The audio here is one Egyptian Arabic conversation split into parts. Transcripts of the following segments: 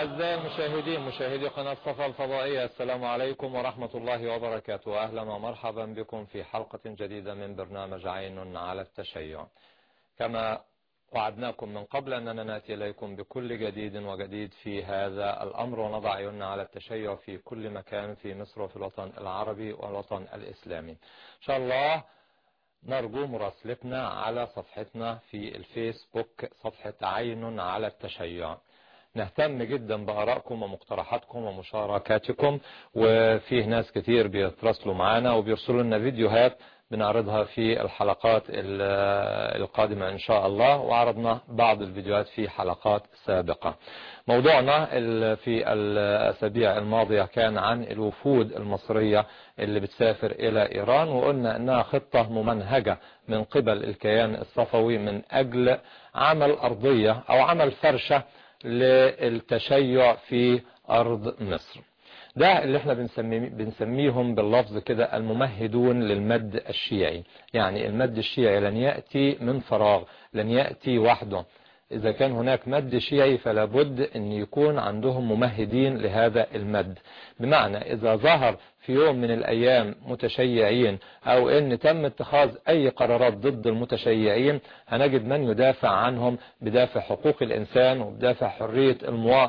أعزائي المشاهدين مشاهدي قناة صفا الفضائية السلام عليكم ورحمة الله وبركاته أهلا ومرحبا بكم في حلقة جديدة من برنامج عين على التشيع كما وعدناكم من قبل أننا نأتي إليكم بكل جديد وجديد في هذا الأمر ونضع عيوننا على التشيع في كل مكان في مصر وفي الوطن العربي والوطن الإسلامي إن شاء الله نرجو مراسلتنا على صفحتنا في الفيسبوك صفحة عين على التشيع نهتم جدا بآرائكم ومقترحاتكم ومشاركاتكم وفيه ناس كتير بيتراسلوا معانا وبيرسلوا لنا فيديوهات بنعرضها في الحلقات القادمة إن شاء الله وعرضنا بعض الفيديوهات في حلقات سابقة موضوعنا في الأسابيع الماضية كان عن الوفود المصرية اللي بتسافر إلى إيران وقلنا أنها خطة ممنهجة من قبل الكيان الصفوي من أجل عمل أرضية أو عمل فرشة للتشيع في أرض مصر ده اللي احنا بنسميه بنسميهم باللفظ كده الممهدون للمد الشيعي يعني المد الشيعي لن يأتي من فراغ لن يأتي وحده إذا كان هناك مد شيعي فلا بد أن يكون عندهم ممهدين لهذا المد بمعنى إذا ظهر في يوم من الأيام متشيعين أو أن تم اتخاذ أي قرارات ضد المتشيعين هنجد من يدافع عنهم بدافع حقوق الإنسان وبدافع حرية الموا...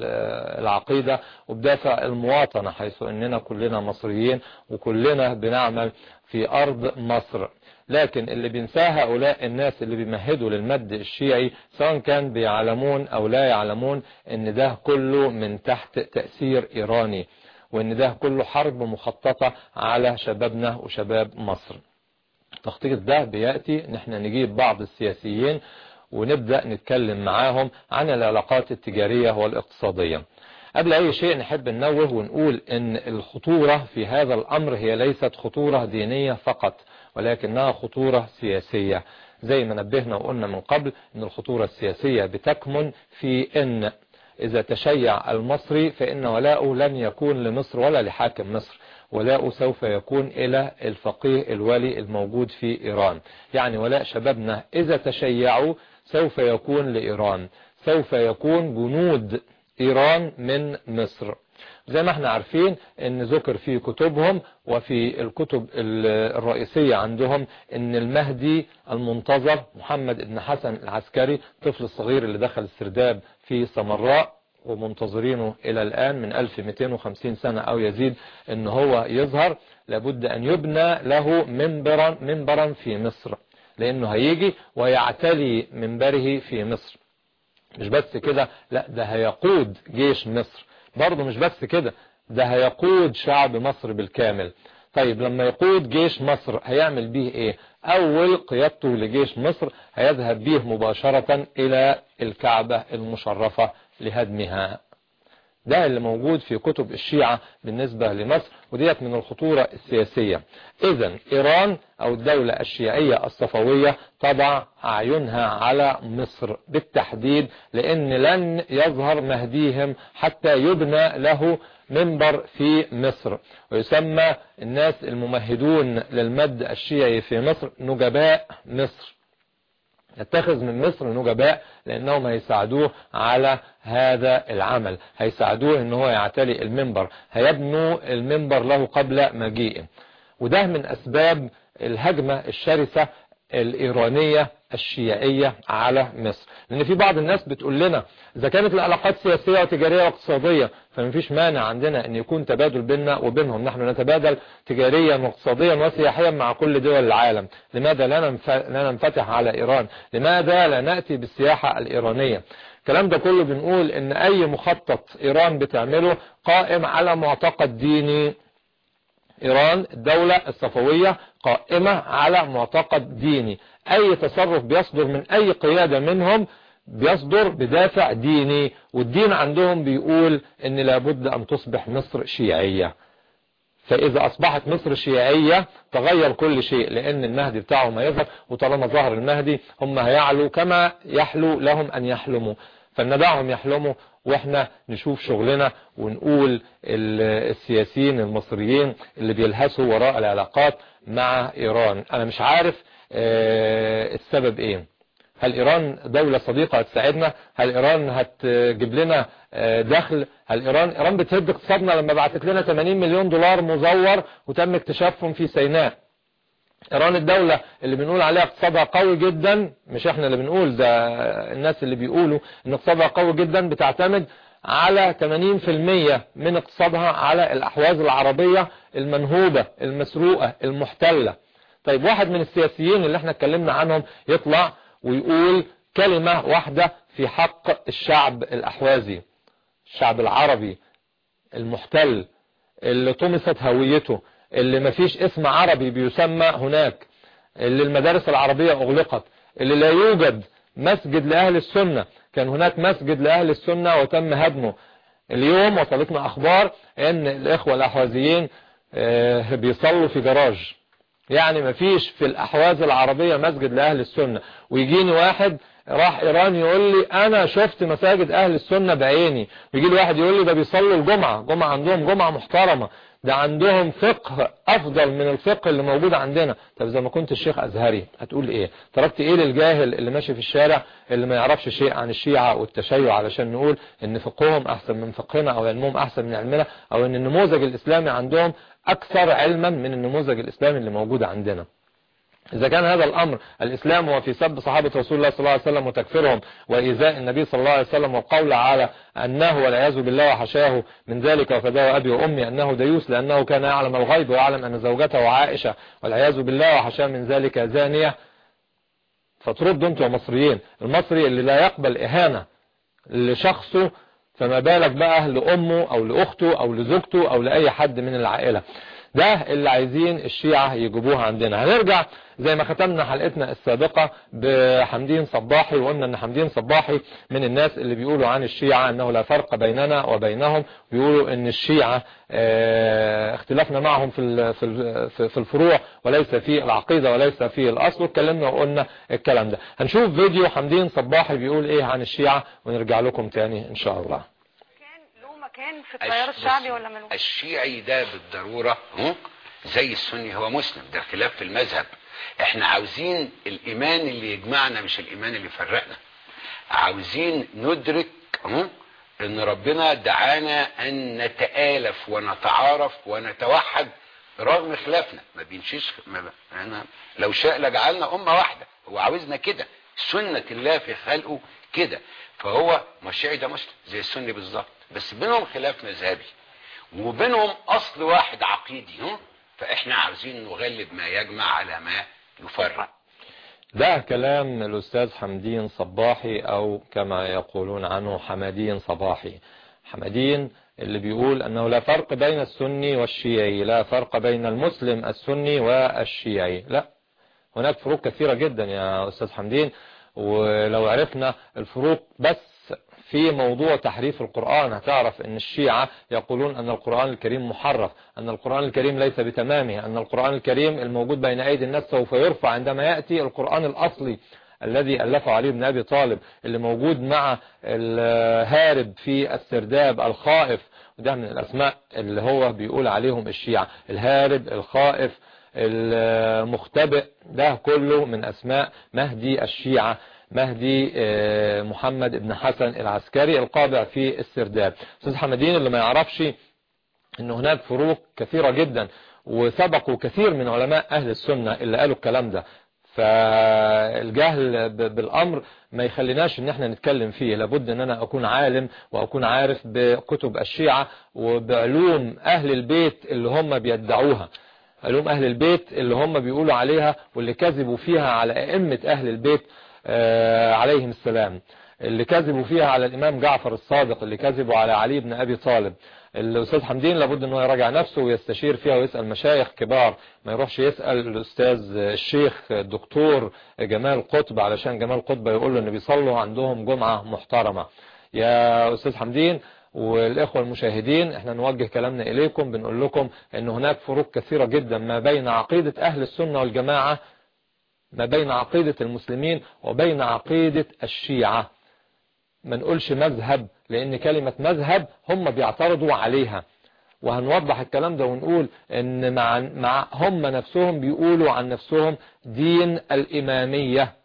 العقيدة وبدافع المواطنة حيث أننا كلنا مصريين وكلنا بنعمل في أرض مصر لكن اللي بينساه هؤلاء الناس اللي بيمهدوا للمد الشيعي سواء كان بيعلمون أو لا يعلمون ان ده كله من تحت تأثير إيراني وان ده كله حرب مخططة على شبابنا وشباب مصر التخطيط ده بيأتي ان احنا نجيب بعض السياسيين ونبدأ نتكلم معاهم عن العلاقات التجارية والاقتصادية قبل أي شيء نحب ننوه ونقول ان الخطورة في هذا الأمر هي ليست خطورة دينية فقط ولكنها خطورة سياسية زي ما نبهنا وقلنا من قبل ان الخطورة السياسية بتكمن في ان اذا تشيع المصري فان ولاؤه لن يكون لمصر ولا لحاكم مصر ولاؤه سوف يكون الى الفقيه الولي الموجود في ايران يعني ولاء شبابنا اذا تشيعوا سوف يكون لايران سوف يكون جنود ايران من مصر زي ما احنا عارفين ان ذكر في كتبهم وفي الكتب الرئيسية عندهم ان المهدي المنتظر محمد بن حسن العسكري الطفل الصغير اللي دخل السرداب في سمراء ومنتظرينه الى الان من 1250 سنة او يزيد ان هو يظهر لابد ان يبنى له منبرا, منبرا في مصر لانه هيجي ويعتلي منبره في مصر مش بس كده لا ده هيقود جيش مصر برضه مش بس كده ده هيقود شعب مصر بالكامل طيب لما يقود جيش مصر هيعمل بيه ايه اول قيادته لجيش مصر هيذهب بيه مباشرة الى الكعبة المشرفة لهدمها ده اللي موجود في كتب الشيعة بالنسبة لمصر وديت من الخطورة السياسية اذا ايران او الدولة الشيعية الصفوية تضع اعينها على مصر بالتحديد لان لن يظهر مهديهم حتى يبنى له منبر في مصر ويسمى الناس الممهدون للمد الشيعي في مصر نجباء مصر يتخذ من مصر نجباء لانهم هيساعدوه على هذا العمل هيساعدوه ان هو يعتلي المنبر هيبنوا المنبر له قبل مجيئه وده من اسباب الهجمة الشرسة الايرانية الشيعية على مصر لان في بعض الناس بتقول لنا اذا كانت العلاقات سياسية وتجارية واقتصادية فمفيش مانع عندنا ان يكون تبادل بيننا وبينهم نحن نتبادل تجاريا واقتصاديا وسياحيا مع كل دول العالم لماذا لا ننفتح على ايران لماذا لا نأتي بالسياحة الايرانية الكلام ده كله بنقول ان اي مخطط ايران بتعمله قائم على معتقد ديني ايران الدولة الصفوية قائمة على معتقد ديني اي تصرف بيصدر من اي قيادة منهم بيصدر بدافع ديني والدين عندهم بيقول ان لابد ان تصبح مصر شيعية فاذا اصبحت مصر شيعية تغير كل شيء لان المهدي بتاعهم هيظهر وطالما ظهر المهدي هم هيعلوا كما يحلو لهم ان يحلموا فندعهم يحلموا واحنا نشوف شغلنا ونقول السياسيين المصريين اللي بيلهسوا وراء العلاقات مع ايران انا مش عارف السبب ايه هل إيران دولة صديقة هتساعدنا هل إيران هتجيب لنا آه، دخل هل إيران إيران بتهد اقتصادنا لما بعتت لنا 80 مليون دولار مزور وتم اكتشافهم في سيناء إيران الدولة اللي بنقول عليها اقتصادها قوي جدا مش احنا اللي بنقول ده الناس اللي بيقولوا ان اقتصادها قوي جدا بتعتمد على 80% من اقتصادها على الأحواز العربية المنهوبة المسروقة المحتلة طيب واحد من السياسيين اللي احنا اتكلمنا عنهم يطلع ويقول كلمة واحدة في حق الشعب الأحوازي الشعب العربي المحتل اللي طمست هويته اللي مفيش اسم عربي بيسمى هناك اللي المدارس العربية أغلقت اللي لا يوجد مسجد لأهل السنة كان هناك مسجد لأهل السنة وتم هدمه اليوم وصلتنا أخبار أن الإخوة الأحوازيين آه، بيصلوا في جراج يعني مفيش في الأحواز العربية مسجد لأهل السنة ويجيني واحد راح إيران يقول لي أنا شفت مساجد أهل السنة بعيني ويجي لي واحد يقول لي ده بيصلوا الجمعة جمعة عندهم جمعة محترمة ده عندهم فقه افضل من الفقه اللي موجود عندنا طب اذا ما كنت الشيخ ازهري هتقول ايه تركت ايه للجاهل اللي ماشي في الشارع اللي ما يعرفش شيء عن الشيعة والتشيع علشان نقول ان فقههم احسن من فقهنا او علمهم احسن من علمنا او ان النموذج الاسلامي عندهم اكثر علما من النموذج الاسلامي اللي موجود عندنا إذا كان هذا الأمر الإسلام هو في سب صحابة رسول الله صلى الله عليه وسلم وتكفيرهم وإيذاء النبي صلى الله عليه وسلم والقول على أنه والعياذ بالله وحشاه من ذلك وفداه أبي وأمي أنه ديوس لأنه كان يعلم الغيب ويعلم أن زوجته عائشة والعياذ بالله وحشاه من ذلك زانية فتردوا أنتم مصريين المصري اللي لا يقبل إهانة لشخصه فما بالك بقى لأمه أو لأخته أو لزوجته أو لأي حد من العائلة ده اللي عايزين الشيعة يجيبوها عندنا هنرجع زي ما ختمنا حلقتنا السابقة بحمدين صباحي وقلنا ان حمدين صباحي من الناس اللي بيقولوا عن الشيعة انه لا فرق بيننا وبينهم بيقولوا ان الشيعة اه اختلافنا معهم في في الفروع وليس في العقيدة وليس في الاصل واتكلمنا وقلنا الكلام ده هنشوف فيديو حمدين صباحي بيقول ايه عن الشيعة ونرجع لكم تاني ان شاء الله مكان في التيار الشعبي ولا ملوش الشيعي ده بالضرورة زي السني هو مسلم ده خلاف في المذهب احنا عاوزين الايمان اللي يجمعنا مش الايمان اللي يفرقنا عاوزين ندرك ان ربنا دعانا ان نتآلف ونتعارف ونتوحد رغم خلافنا ما بينشيش ما أنا لو شاء لجعلنا امه واحده هو عاوزنا كده سنه الله في خلقه كده فهو ما الشيعي ده مسلم زي السني بالظبط بس بينهم خلاف مذهبي وبينهم اصل واحد عقيدي هم فاحنا عاوزين نغلب ما يجمع على ما يفرق ده كلام الأستاذ حمدين صباحي أو كما يقولون عنه حمدين صباحي حمدين اللي بيقول أنه لا فرق بين السني والشيعي لا فرق بين المسلم السني والشيعي لا هناك فروق كثيرة جدا يا أستاذ حمدين ولو عرفنا الفروق بس في موضوع تحريف القرآن هتعرف ان الشيعة يقولون ان القرآن الكريم محرف ان القرآن الكريم ليس بتمامه ان القرآن الكريم الموجود بين ايدي الناس سوف يرفع عندما يأتي القرآن الاصلي الذي ألفه علي بن أبي طالب اللي موجود مع الهارب في السرداب الخائف وده من الأسماء اللي هو بيقول عليهم الشيعة الهارب الخائف المختبئ ده كله من أسماء مهدي الشيعة مهدي آه، محمد بن حسن العسكري القابع في السرداب أستاذ حمدين اللي ما يعرفش أن هناك فروق كثيرة جدا وسبقوا كثير من علماء أهل السنة اللي قالوا الكلام ده فالجهل بالأمر ما يخليناش ان احنا نتكلم فيه لابد ان انا اكون عالم واكون عارف بكتب الشيعة وبعلوم اهل البيت اللي هم بيدعوها علوم اهل البيت اللي هم بيقولوا عليها واللي كذبوا فيها على ائمة اهل البيت آه، عليهم السلام اللي كذبوا فيها على الإمام جعفر الصادق اللي كذبوا على علي بن أبي طالب الأستاذ حمدين لابد أنه يراجع نفسه ويستشير فيها ويسأل مشايخ كبار ما يروحش يسأل الأستاذ الشيخ الدكتور جمال قطب علشان جمال قطب يقول له أن بيصلوا عندهم جمعة محترمة يا أستاذ حمدين والإخوة المشاهدين احنا نوجه كلامنا إليكم بنقول لكم أن هناك فروق كثيرة جدا ما بين عقيدة أهل السنة والجماعة ما بين عقيدة المسلمين وبين عقيدة الشيعة ما نقولش مذهب لأن كلمة مذهب هم بيعترضوا عليها وهنوضح الكلام ده ونقول ان مع, مع هم نفسهم بيقولوا عن نفسهم دين الإمامية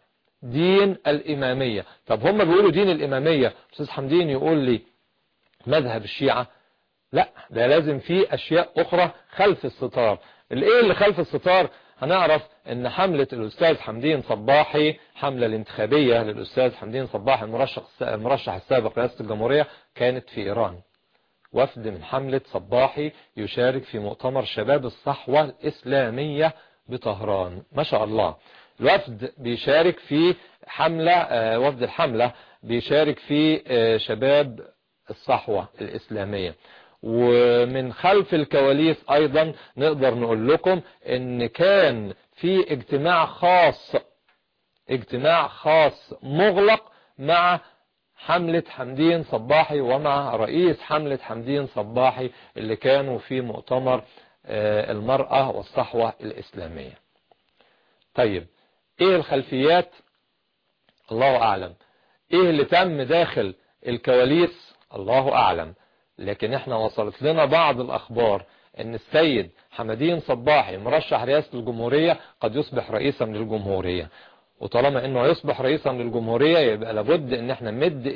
دين الإمامية طب هم بيقولوا دين الإمامية أستاذ حمدين يقول لي مذهب الشيعة لا ده لازم في أشياء أخرى خلف الستار الإيه اللي خلف الستار هنعرف ان حملة الاستاذ حمدين صباحي حملة الانتخابية للاستاذ حمدين صباحي المرشح المرشح السابق رئاسة الجمهورية كانت في ايران وفد من حملة صباحي يشارك في مؤتمر شباب الصحوة الاسلامية بطهران ما شاء الله الوفد بيشارك في حملة وفد الحملة بيشارك في شباب الصحوة الاسلامية ومن خلف الكواليس ايضا نقدر نقول لكم ان كان في اجتماع خاص اجتماع خاص مغلق مع حملة حمدين صباحي ومع رئيس حملة حمدين صباحي اللي كانوا في مؤتمر المرأة والصحوة الإسلامية طيب ايه الخلفيات الله اعلم ايه اللي تم داخل الكواليس الله اعلم لكن احنا وصلت لنا بعض الاخبار ان السيد حمدين صباحي مرشح رئاسة الجمهورية قد يصبح رئيسا للجمهورية وطالما انه يصبح رئيسا للجمهورية يبقى لابد ان احنا نمد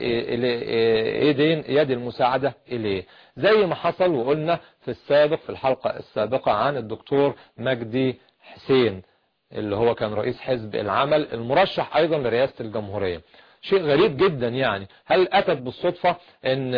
ايدين يد المساعدة اليه زي ما حصل وقلنا في السابق في الحلقة السابقة عن الدكتور مجدي حسين اللي هو كان رئيس حزب العمل المرشح ايضا لرئاسة الجمهورية شيء غريب جدا يعني هل اتت بالصدفة ان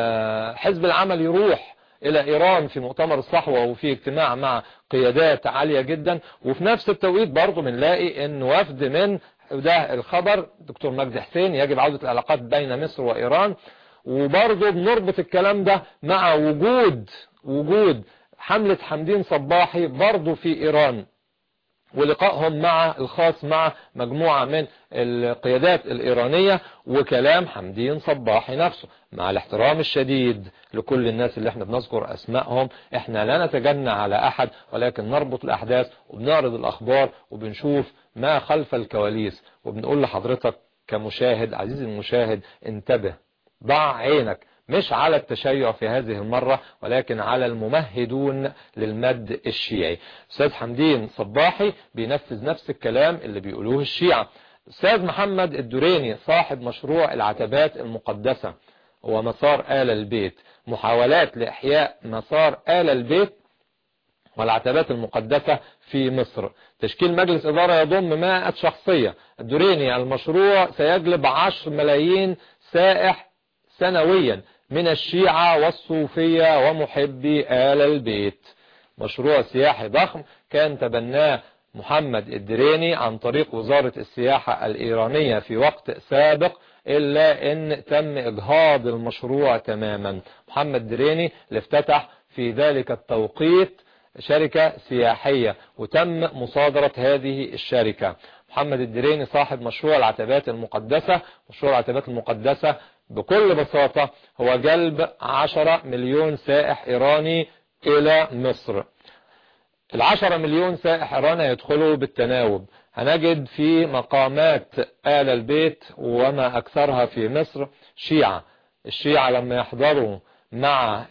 حزب العمل يروح الى ايران في مؤتمر الصحوة وفي اجتماع مع قيادات عالية جدا وفي نفس التوقيت برضه بنلاقي ان وفد من ده الخبر دكتور مجدي حسين يجب عودة العلاقات بين مصر وايران وبرضه بنربط الكلام ده مع وجود وجود حملة حمدين صباحي برضه في ايران ولقائهم مع الخاص مع مجموعة من القيادات الإيرانية وكلام حمدين صباحي نفسه مع الاحترام الشديد لكل الناس اللي احنا بنذكر أسمائهم احنا لا نتجنى على أحد ولكن نربط الأحداث وبنعرض الأخبار وبنشوف ما خلف الكواليس وبنقول لحضرتك كمشاهد عزيزي المشاهد انتبه ضع عينك مش على التشيع في هذه المرة ولكن على الممهدون للمد الشيعي أستاذ حمدين صباحي بينفذ نفس الكلام اللي بيقولوه الشيعة أستاذ محمد الدريني صاحب مشروع العتبات المقدسة ومسار آل البيت محاولات لإحياء مسار آل البيت والعتبات المقدسة في مصر تشكيل مجلس إدارة يضم 100 شخصية الدريني المشروع سيجلب 10 ملايين سائح سنويا من الشيعة والصوفية ومحبي آل البيت مشروع سياحي ضخم كان تبناه محمد الدريني عن طريق وزارة السياحة الإيرانية في وقت سابق إلا أن تم إجهاض المشروع تماما محمد دريني اللي افتتح في ذلك التوقيت شركة سياحية وتم مصادرة هذه الشركة محمد الدريني صاحب مشروع العتبات المقدسة مشروع العتبات المقدسة بكل بساطة هو جلب 10 مليون سائح إيراني إلى مصر العشرة مليون سائح إيراني يدخلوا بالتناوب هنجد في مقامات آل البيت وما أكثرها في مصر شيعة الشيعة لما يحضروا مع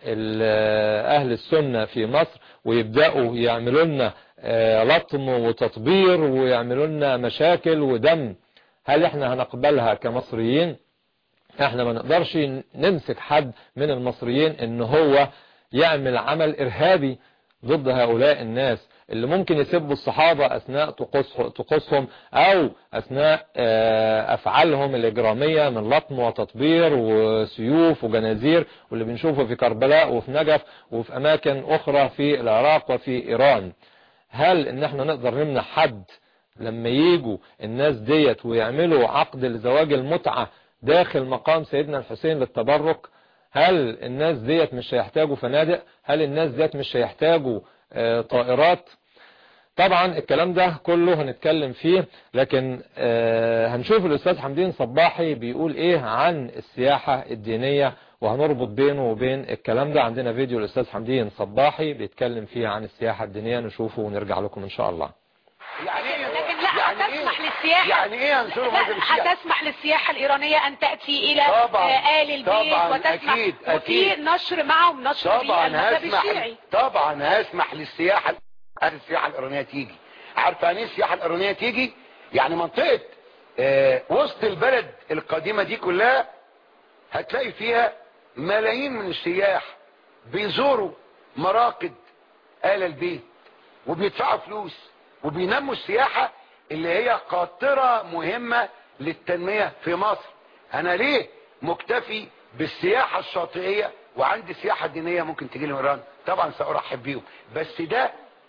أهل السنة في مصر ويبدأوا يعملوا لنا لطم وتطبير ويعملوا لنا مشاكل ودم هل احنا هنقبلها كمصريين احنا ما نقدرش نمسك حد من المصريين ان هو يعمل عمل ارهابي ضد هؤلاء الناس اللي ممكن يسبوا الصحابة اثناء طقوسهم او اثناء افعالهم الاجرامية من لطم وتطبير وسيوف وجنازير واللي بنشوفه في كربلاء وفي نجف وفي اماكن اخرى في العراق وفي ايران هل ان احنا نقدر نمنع حد لما يجوا الناس ديت ويعملوا عقد لزواج المتعة داخل مقام سيدنا الحسين للتبرك هل الناس ديت مش هيحتاجوا فنادق هل الناس ديت مش هيحتاجوا اه طائرات طبعا الكلام ده كله هنتكلم فيه لكن اه هنشوف الاستاذ حمدين صباحي بيقول ايه عن السياحة الدينية وهنربط بينه وبين الكلام ده عندنا فيديو الاستاذ حمدين صباحي بيتكلم فيه عن السياحة الدينية نشوفه ونرجع لكم ان شاء الله يعني لكن لا يعني هتسمح إيه؟ للسياحة يعني ايه ينصروا مذهب الشيعة هتسمح للسياحة الإيرانية أن تأتي إلى طبعا آل البيت طبعا وتسمح أكيد وفي أكيد نشر معهم نشر طبعا المذهب هسمح الشيعي طبعا هسمح للسياحة السياحة الإيرانية تيجي عارفه يعني ايه السياحة الإيرانية تيجي يعني منطقة آه، وسط البلد القديمة دي كلها هتلاقي فيها ملايين من السياح بيزوروا مراقد آل البيت وبيدفعوا فلوس وبينموا السياحة اللي هي قاطرة مهمة للتنمية في مصر انا ليه مكتفي بالسياحة الشاطئية وعندي سياحة دينية ممكن تجي لي من ايران طبعا سأرحب بيهم بس ده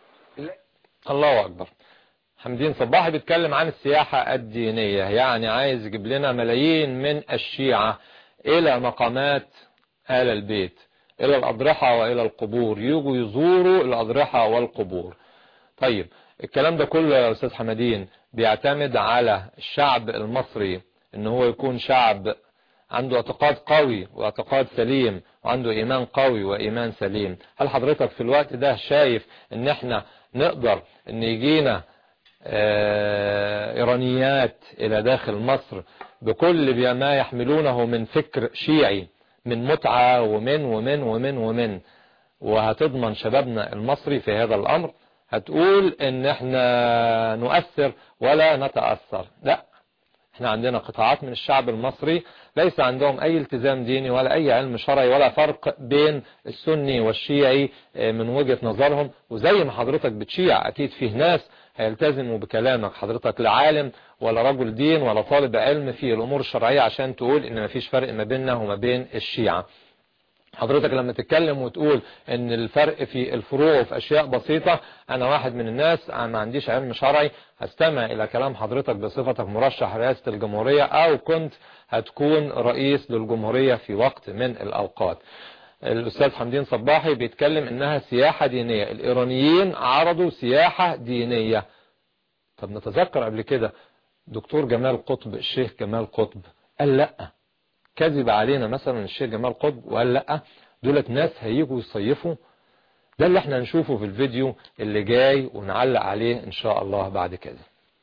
الله أكبر حمدين صباحي بيتكلم عن السياحة الدينية يعني عايز يجيب لنا ملايين من الشيعة إلى مقامات آل البيت إلى الأضرحة وإلى القبور يجوا يزوروا الأضرحة والقبور طيب الكلام ده كله يا أستاذ حمدين بيعتمد على الشعب المصري إن هو يكون شعب عنده اعتقاد قوي واعتقاد سليم وعنده ايمان قوي وايمان سليم هل حضرتك في الوقت ده شايف ان احنا نقدر ان يجينا آه، ايرانيات الى داخل مصر بكل ما يحملونه من فكر شيعي من متعة ومن ومن ومن ومن وهتضمن شبابنا المصري في هذا الامر هتقول ان احنا نؤثر ولا نتأثر لا احنا عندنا قطاعات من الشعب المصري ليس عندهم اي التزام ديني ولا اي علم شرعي ولا فرق بين السني والشيعي اه، من وجهة نظرهم وزي ما حضرتك بتشيع اكيد فيه ناس هيلتزموا بكلامك حضرتك لا عالم ولا رجل دين ولا طالب علم في الامور الشرعية عشان تقول ان مفيش فرق ما بيننا وما بين الشيعة حضرتك لما تتكلم وتقول ان الفرق في الفروع وفي اشياء بسيطة انا واحد من الناس ما عنديش علم شرعي هستمع الى كلام حضرتك بصفتك مرشح رئاسة الجمهورية او كنت هتكون رئيس للجمهورية في وقت من الاوقات الاستاذ حمدين صباحي بيتكلم انها سياحة دينية الايرانيين عرضوا سياحة دينية طب نتذكر قبل كده دكتور جمال قطب الشيخ جمال قطب قال لا كذب علينا مثلا الشيخ جمال قطب وقال لا دولت ناس هيجوا يصيفوا ده اللي احنا نشوفه في الفيديو اللي جاي ونعلق عليه ان شاء الله بعد كده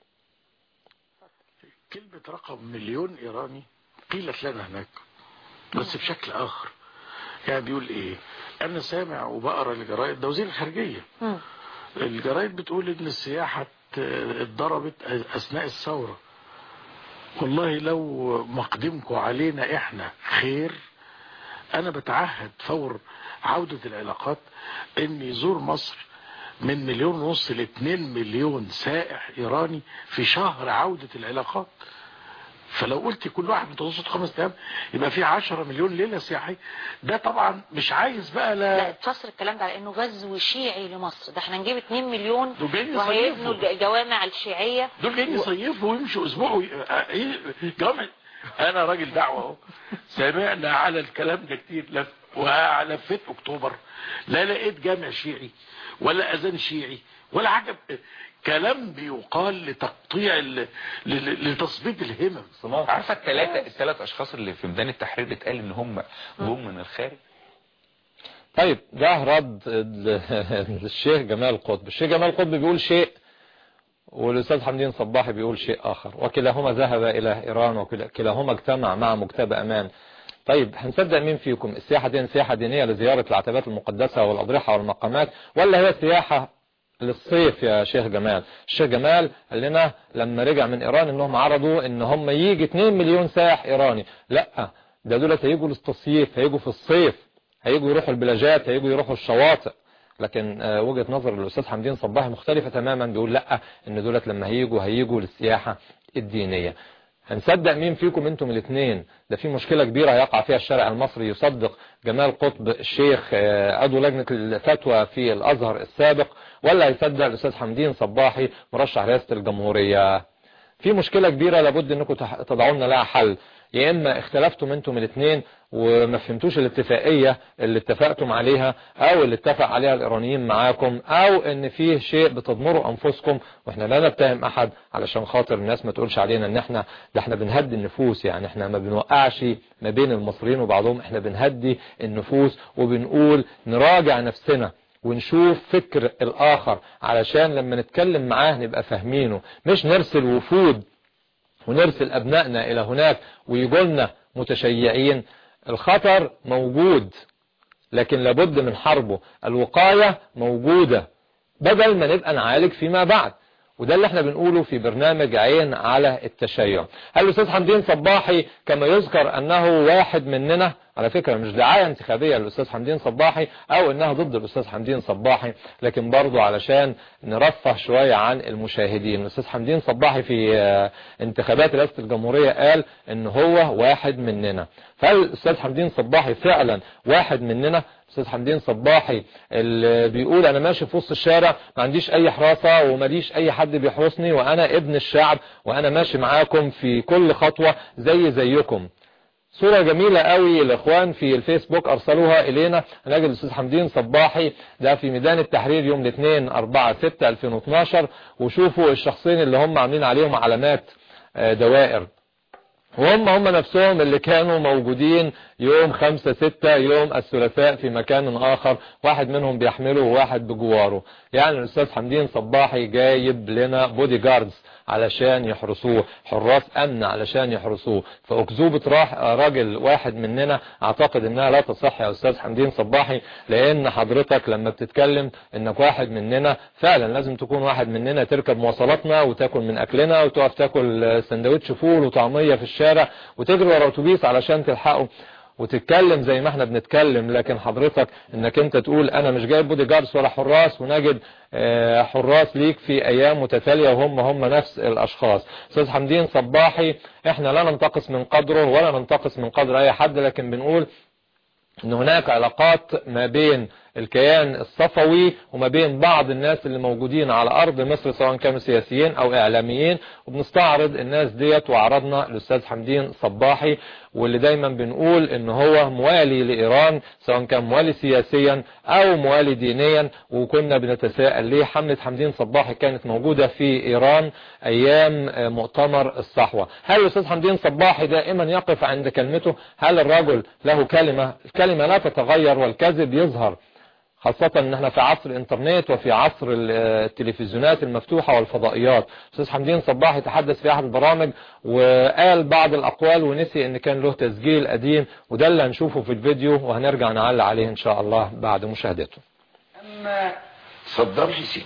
كلمة رقم مليون إيراني قيلت لنا هناك بس بشكل آخر يعني بيقول إيه أنا سامع وبقرا الجرايد ده وزير الخارجية مم. الجرايد بتقول إن السياحة اتضربت أثناء الثورة والله لو مقدمكم علينا إحنا خير أنا بتعهد فور عودة العلاقات إن يزور مصر من مليون ونص لاتنين مليون سائح إيراني في شهر عودة العلاقات فلو قلت كل واحد متوسط خمس ايام يبقى في 10 مليون ليله سياحيه ده طبعا مش عايز بقى لا لا اتصل الكلام ده على انه غزو شيعي لمصر ده احنا نجيب 2 مليون دول جايين وهيبنوا يصيفوا. الجوامع الشيعية دول جايين يصيفوا ويمشوا اسبوع وي... آه، ايه جامع انا راجل دعوه اهو سمعنا على الكلام ده كتير لف ولفيت اكتوبر لا لقيت جامع شيعي ولا اذان شيعي ولا حاجه كلام بيقال لتقطيع ال... ل- لتثبيت الهمم عارفه الثلاثه الثلاث اشخاص اللي في ميدان التحرير اتقال ان هم جم من الخارج طيب ده رد ال- الشيخ جمال قطب الشيخ جمال قطب بيقول شيء والأستاذ حمدين صباحي بيقول شيء آخر وكلاهما ذهب إلى إيران وكلاهما اجتمع مع مكتب أمان طيب هنصدق مين فيكم السياحة دي سياحة دينية لزيارة العتبات المقدسة والأضرحة والمقامات ولا هي سياحة للصيف يا شيخ جمال الشيخ جمال قال لنا لما رجع من إيران إنهم عرضوا إن هم يجي 2 مليون سائح إيراني لا ده دول هيجوا للتصيف هيجوا في الصيف هيجوا يروحوا البلاجات هيجوا يروحوا الشواطئ لكن آه، وجهة نظر الأستاذ حمدين صباحي مختلفة تماما بيقول لا إن دولت لما هيجوا هيجوا للسياحة الدينية هنصدق مين فيكم انتم الاثنين ده في مشكلة كبيرة هيقع فيها الشارع المصري يصدق جمال قطب الشيخ آه، عضو لجنة الفتوى في الأزهر السابق ولا هيصدق الأستاذ حمدين صباحي مرشح رئاسة الجمهورية في مشكلة كبيرة لابد انكم تح- تضعوا لنا لها حل يا اما اختلفتم انتم الاثنين وما فهمتوش الاتفاقية اللي اتفقتم عليها او اللي اتفق عليها الايرانيين معاكم او ان فيه شيء بتضمروا انفسكم واحنا لا نتهم احد علشان خاطر الناس ما تقولش علينا ان احنا ده احنا بنهدي النفوس يعني احنا ما بنوقعش ما بين المصريين وبعضهم احنا بنهدي النفوس وبنقول نراجع نفسنا ونشوف فكر الآخر علشان لما نتكلم معاه نبقى فاهمينه مش نرسل وفود ونرسل أبنائنا إلى هناك ويقولنا متشيعين الخطر موجود لكن لابد من حربه الوقاية موجودة بدل ما نبقى نعالج فيما بعد وده اللي احنا بنقوله في برنامج عين على التشيع هل الأستاذ حمدين صباحي كما يذكر أنه واحد مننا على فكرة مش دعاية انتخابية للأستاذ حمدين صباحي أو أنها ضد الأستاذ حمدين صباحي لكن برضو علشان نرفه شوية عن المشاهدين الأستاذ حمدين صباحي في آه، انتخابات رئاسة الجمهورية قال أن هو واحد مننا فهل الأستاذ حمدين صباحي فعلا واحد مننا استاذ حمدين صباحي اللي بيقول انا ماشي في وسط الشارع ما عنديش اي حراسة وماليش اي حد بيحرسني وانا ابن الشعب وانا ماشي معاكم في كل خطوة زي زيكم صورة جميلة قوي الاخوان في الفيسبوك ارسلوها الينا نجد الاستاذ حمدين صباحي ده في ميدان التحرير يوم الاثنين 4 6 2012 وشوفوا الشخصين اللي هم عاملين عليهم علامات آه، دوائر وهم هم نفسهم اللي كانوا موجودين يوم خمسة ستة يوم الثلاثاء في مكان آخر واحد منهم بيحمله وواحد بجواره يعني الأستاذ حمدين صباحي جايب لنا بودي جاردز علشان يحرسوه حراس أمن علشان يحرسوه فأكذوبة راح راجل واحد مننا أعتقد أنها لا تصح يا أستاذ حمدين صباحي لأن حضرتك لما بتتكلم أنك واحد مننا فعلا لازم تكون واحد مننا تركب مواصلاتنا وتاكل من أكلنا وتقف تاكل سندوتش فول وطعمية في الشارع وتجري ورا أتوبيس علشان تلحقه وتتكلم زي ما احنا بنتكلم لكن حضرتك انك انت تقول انا مش جايب بودي جاردز ولا حراس ونجد آه، حراس ليك في ايام متتالية وهم هم نفس الاشخاص استاذ حمدين صباحي احنا لا ننتقص من قدره ولا ننتقص من قدر اي حد لكن بنقول ان هناك علاقات ما بين الكيان الصفوي وما بين بعض الناس اللي موجودين على ارض مصر سواء كانوا سياسيين او اعلاميين وبنستعرض الناس ديت وعرضنا الاستاذ حمدين صباحي واللي دايما بنقول ان هو موالي لايران سواء كان موالي سياسيا او موالي دينيا وكنا بنتساءل ليه حملة حمدين صباحي كانت موجودة في ايران ايام مؤتمر الصحوة هل الاستاذ حمدين صباحي دائما يقف عند كلمته هل الرجل له كلمة الكلمة لا تتغير والكذب يظهر خاصة ان احنا في عصر الانترنت وفي عصر التلفزيونات المفتوحة والفضائيات استاذ حمدين صباح تحدث في احد البرامج وقال بعض الاقوال ونسي ان كان له تسجيل قديم وده اللي هنشوفه في الفيديو وهنرجع نعلق عليه ان شاء الله بعد مشاهدته أما صدام حسين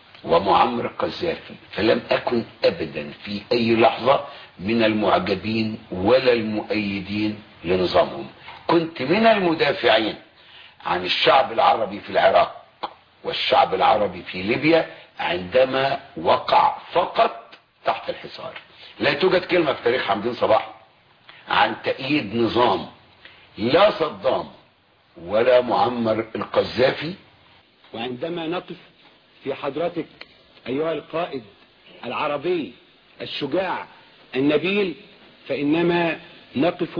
ومعمر القذافي فلم أكن أبدا في أي لحظة من المعجبين ولا المؤيدين لنظامهم كنت من المدافعين عن الشعب العربي في العراق والشعب العربي في ليبيا عندما وقع فقط تحت الحصار لا توجد كلمة في تاريخ حمدين صباح عن تأييد نظام لا صدام ولا معمر القذافي وعندما نقف في حضرتك أيها القائد العربي الشجاع النبيل فإنما نقف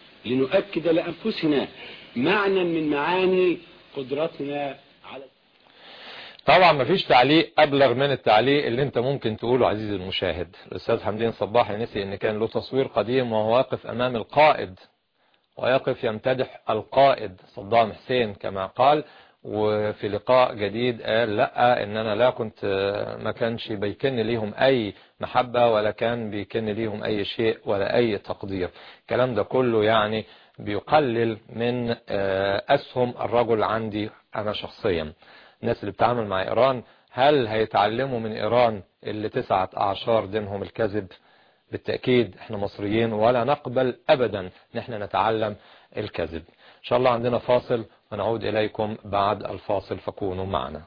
لنؤكد لأنفسنا معنى من معاني قدرتنا على طبعا مفيش تعليق ابلغ من التعليق اللي انت ممكن تقوله عزيزي المشاهد الاستاذ حمدين صباحي نسي ان كان له تصوير قديم وهو واقف امام القائد ويقف يمتدح القائد صدام حسين كما قال وفي لقاء جديد قال لا ان انا لا كنت ما كانش بيكن ليهم اي محبة ولا كان بيكن ليهم اي شيء ولا اي تقدير الكلام ده كله يعني بيقلل من أسهم الرجل عندي أنا شخصيا الناس اللي بتعامل مع إيران هل هيتعلموا من إيران اللي تسعة أعشار دينهم الكذب بالتأكيد احنا مصريين ولا نقبل أبدا ان احنا نتعلم الكذب إن شاء الله عندنا فاصل ونعود إليكم بعد الفاصل فكونوا معنا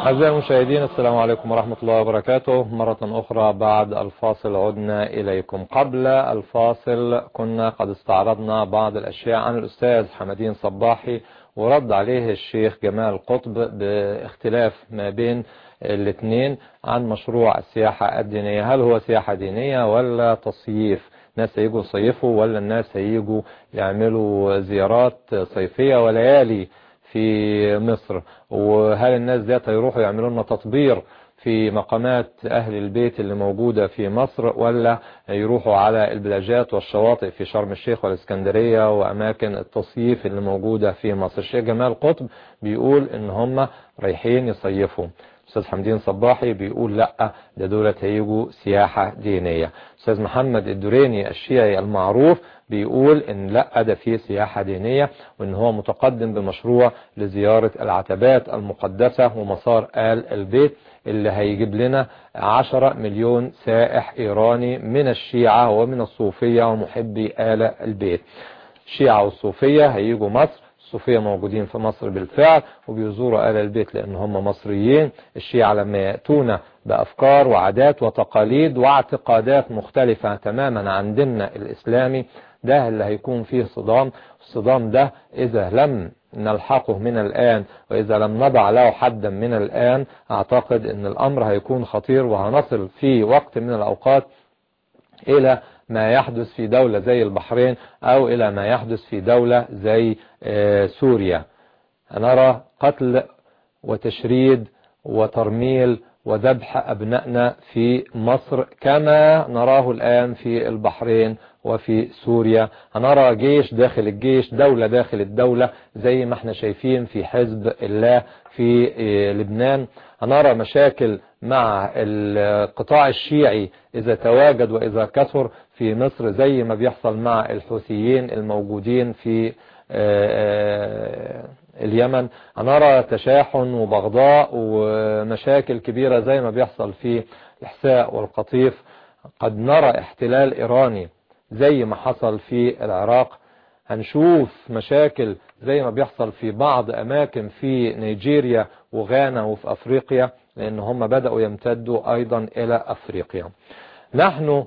أعزائي المشاهدين السلام عليكم ورحمة الله وبركاته مرة أخرى بعد الفاصل عدنا إليكم قبل الفاصل كنا قد استعرضنا بعض الأشياء عن الأستاذ حمدين صباحي ورد عليه الشيخ جمال قطب باختلاف ما بين الاثنين عن مشروع السياحة الدينية هل هو سياحة دينية ولا تصييف ناس هيجوا يصيفوا ولا الناس هيجوا يعملوا زيارات صيفية وليالي في مصر وهل الناس ديت هيروحوا يعملوا لنا تطبير في مقامات أهل البيت اللي موجودة في مصر ولا يروحوا على البلاجات والشواطئ في شرم الشيخ والإسكندرية وأماكن التصييف اللي موجودة في مصر الشيخ جمال قطب بيقول إن هم رايحين يصيفوا أستاذ حمدين صباحي بيقول لا ده دولت هيجوا سياحة دينية أستاذ محمد الدريني الشيعي المعروف بيقول ان لا ده فيه سياحة دينية وان هو متقدم بمشروع لزيارة العتبات المقدسة ومسار آل البيت اللي هيجيب لنا 10 مليون سائح ايراني من الشيعة ومن الصوفية ومحبي آل البيت الشيعة والصوفية هيجوا مصر الصوفية موجودين في مصر بالفعل وبيزوروا آل البيت لأن هم مصريين الشيعة لما يأتون بأفكار وعادات وتقاليد واعتقادات مختلفة تماما عن ديننا الإسلامي ده اللي هيكون فيه صدام الصدام ده إذا لم نلحقه من الآن وإذا لم نضع له حدا من الآن أعتقد أن الأمر هيكون خطير وهنصل في وقت من الأوقات إلى ما يحدث في دولة زي البحرين أو إلى ما يحدث في دولة زي سوريا نرى قتل وتشريد وترميل وذبح أبنائنا في مصر كما نراه الآن في البحرين وفي سوريا هنرى جيش داخل الجيش دولة داخل الدولة زي ما احنا شايفين في حزب الله في لبنان هنرى مشاكل مع القطاع الشيعي إذا تواجد وإذا كثر في مصر زي ما بيحصل مع الحوثيين الموجودين في اليمن هنرى تشاحن وبغضاء ومشاكل كبيرة زي ما بيحصل في الإحساء والقطيف قد نرى احتلال إيراني زي ما حصل في العراق هنشوف مشاكل زي ما بيحصل في بعض أماكن في نيجيريا وغانا وفي أفريقيا لأن هم بدأوا يمتدوا أيضا إلى أفريقيا نحن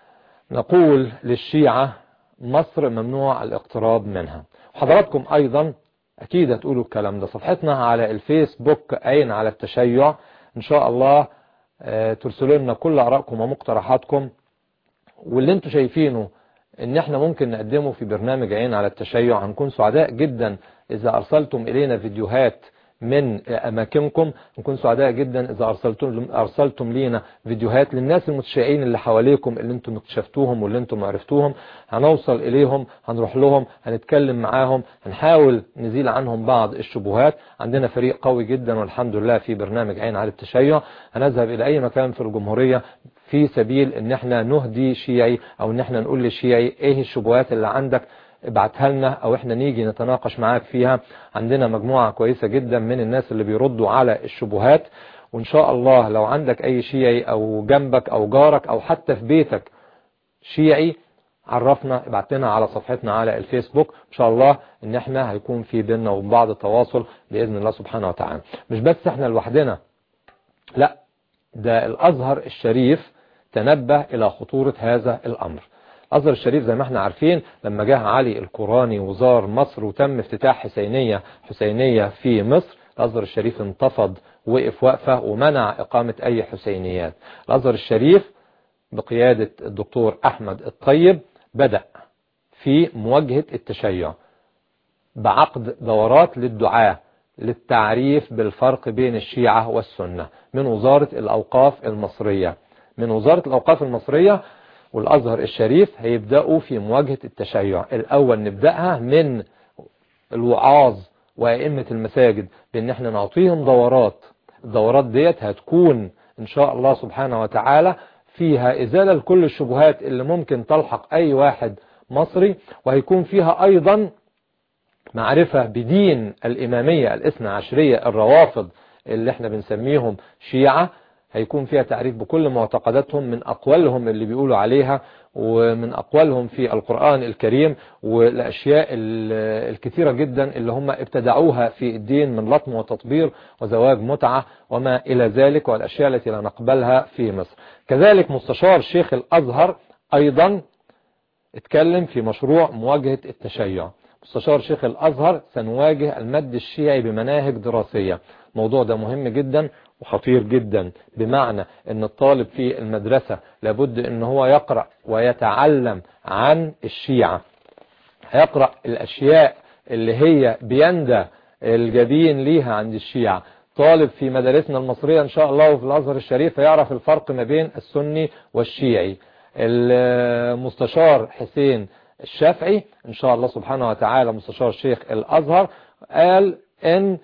نقول للشيعة مصر ممنوع الاقتراب منها حضراتكم أيضا أكيد هتقولوا الكلام ده صفحتنا على الفيسبوك عين على التشيع إن شاء الله ترسلوا لنا كل آرائكم ومقترحاتكم واللي انتوا شايفينه ان احنا ممكن نقدمه في برنامج عين على التشيع هنكون سعداء جدا اذا ارسلتم الينا فيديوهات من اماكنكم نكون سعداء جدا اذا ارسلتم ارسلتم لينا فيديوهات للناس المتشائعين اللي حواليكم اللي انتم اكتشفتوهم واللي انتم عرفتوهم هنوصل اليهم هنروح لهم هنتكلم معاهم هنحاول نزيل عنهم بعض الشبهات عندنا فريق قوي جدا والحمد لله في برنامج عين على التشيع هنذهب الى اي مكان في الجمهورية في سبيل ان احنا نهدي شيعي او ان احنا نقول للشيعي ايه الشبهات اللي عندك ابعتها لنا او احنا نيجي نتناقش معاك فيها عندنا مجموعة كويسة جدا من الناس اللي بيردوا على الشبهات وان شاء الله لو عندك اي شيعي او جنبك او جارك او حتى في بيتك شيعي عرفنا ابعت لنا على صفحتنا على الفيسبوك ان شاء الله ان احنا هيكون في بيننا وبين بعض التواصل باذن الله سبحانه وتعالى مش بس احنا لوحدنا لا ده الازهر الشريف تنبه الى خطورة هذا الامر الازهر الشريف زي ما احنا عارفين لما جه علي القراني وزار مصر وتم افتتاح حسينية حسينية في مصر الازهر الشريف انتفض وقف وقفة ومنع اقامة اي حسينيات الازهر الشريف بقيادة الدكتور احمد الطيب بدأ في مواجهة التشيع بعقد دورات للدعاة للتعريف بالفرق بين الشيعة والسنة من وزارة الأوقاف المصرية من وزارة الأوقاف المصرية والأزهر الشريف هيبدأوا في مواجهة التشيع الأول نبدأها من الوعاظ وأئمة المساجد بأن احنا نعطيهم دورات الدورات ديت هتكون إن شاء الله سبحانه وتعالى فيها إزالة لكل الشبهات اللي ممكن تلحق أي واحد مصري وهيكون فيها أيضا معرفة بدين الإمامية الاثنى عشرية الروافض اللي احنا بنسميهم شيعة هيكون فيها تعريف بكل معتقداتهم من أقوالهم اللي بيقولوا عليها ومن أقوالهم في القرآن الكريم والأشياء ال- الكثيرة جدا اللي هم ابتدعوها في الدين من لطم وتطبير وزواج متعة وما إلى ذلك والأشياء التي لا نقبلها في مصر كذلك مستشار شيخ الأزهر أيضا اتكلم في مشروع مواجهة التشيع مستشار شيخ الأزهر سنواجه المد الشيعي بمناهج دراسية الموضوع ده مهم جدا وخطير جدا بمعنى ان الطالب في المدرسة لابد ان هو يقرأ ويتعلم عن الشيعة هيقرأ الأشياء اللي هي بيندى الجبين ليها عند الشيعة طالب في مدارسنا المصرية إن شاء الله وفي الأزهر الشريف هيعرف الفرق ما بين السني والشيعي المستشار حسين الشافعي إن شاء الله سبحانه وتعالى مستشار شيخ الأزهر قال إن,